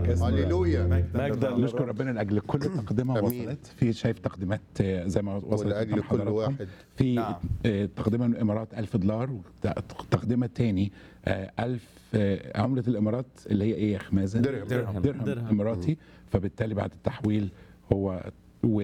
مبارك اسمه هللويا مجدا نشكر للرب. ربنا لاجل كل تقدمه أمين. وصلت في شايف تقديمات آه، زي ما وصلت ولأجل قدام كل حضراتكم. واحد. في نعم. آه، تقدمه من الامارات 1000 دولار وتقدمه تاني آه، 1000 آه، عمله الامارات اللي هي ايه يا أخ مازن؟ درهم. درهم, درهم. درهم اماراتي فبالتالي بعد التحويل هو و-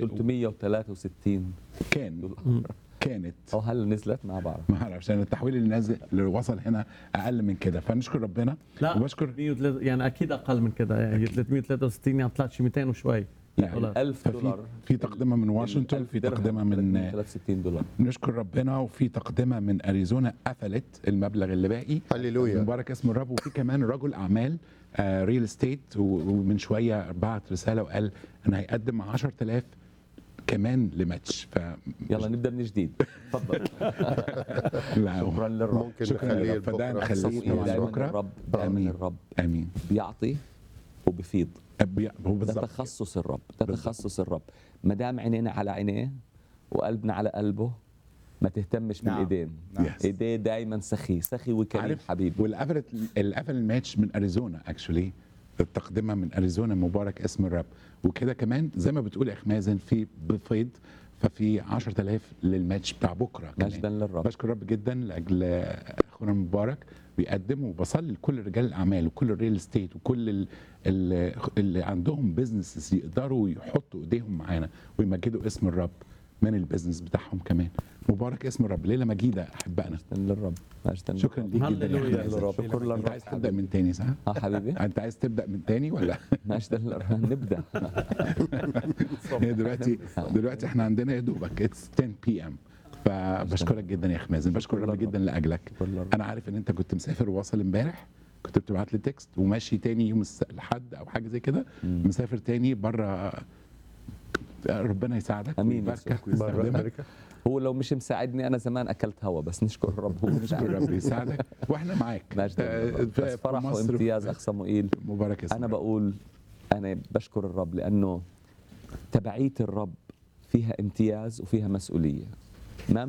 363 كان دولار كانت او هلا نزلت ما بعرف ما أعرف، عشان التحويل اللي نازل اللي وصل هنا اقل من كده فنشكر ربنا لا وبشكر 103 يعني اكيد اقل من كده يعني 363 يعني طلعت شي 200 وشوي لا، دولار. 1000 ففي دولار في تقدمه من واشنطن 1000 في درهم تقدمه من 360 دولار نشكر ربنا وفي تقدمه من اريزونا قفلت المبلغ اللي باقي هللويا مبارك اسم الرب وفي كمان رجل اعمال ريل استيت ومن شويه بعت رساله وقال انا هيقدم 10000 كمان لماتش ف يلا نبدا من جديد تفضل لا شكرا للرب ممكن شكرا نخليه للرب فده لبكرة. نخليه صموئيل طبعا دائما بكره الرب دائما امين الرب امين بيعطي وبفيض أبي- هو ده بالظبط تخصص الرب ده بالظبط. تخصص الرب ما دام عينينا على عينيه وقلبنا على قلبه ما تهتمش نعم. بالايدين نعم. ايديه دائما سخي سخي وكريم عارف حبيبي واللي قفلت اللي قفل الماتش من اريزونا اكشولي التقدمه من اريزونا مبارك اسم الرب وكده كمان زي ما بتقول يا اخ مازن في بفيض ففي 10000 للماتش بتاع بكره كمان. مجدا للرب بشكر الرب جدا لاجل اخونا مبارك بيقدم وبصلي لكل رجال الاعمال وكل الريل استيت وكل ال- ال- اللي عندهم بيزنس يقدروا يحطوا ايديهم معانا ويمجدوا اسم الرب من البيزنس بتاعهم كمان مبارك اسم الرب ليله مجيده احبائنا مجدا للرب مجدا شكرا للرب. ليك جدا يا هللويا أخي مازن. للرب. شكرا انت للرب عايز تبدا من تاني صح؟ اه حبيبي انت عايز تبدا من تاني ولا مجدا للرب نبدا هي دلوقتي دلوقتي احنا عندنا يا دوبك اتس 10 بي ام فبشكرك جدا يا اخ مازن بشكر الرب جدا لاجلك شكرا للرب. انا عارف ان انت كنت مسافر وواصل امبارح كنت بتبعت لي تكست وماشي تاني يوم الس- الاحد او حاجه زي كده مسافر تاني بره ربنا يساعدك أمين ويباركك يسوع. بره ويستخدمك امريكا هو لو مش مساعدني انا زمان اكلت هوا بس نشكر الرب هو نشكر مساعدني الرب يساعدك واحنا معاك مجدا آه، للرب. في- بس في فرح مصر وامتياز اخ صموئيل مبارك اسمك انا بقول انا بشكر الرب لانه تبعيه الرب فيها امتياز وفيها مسؤوليه ما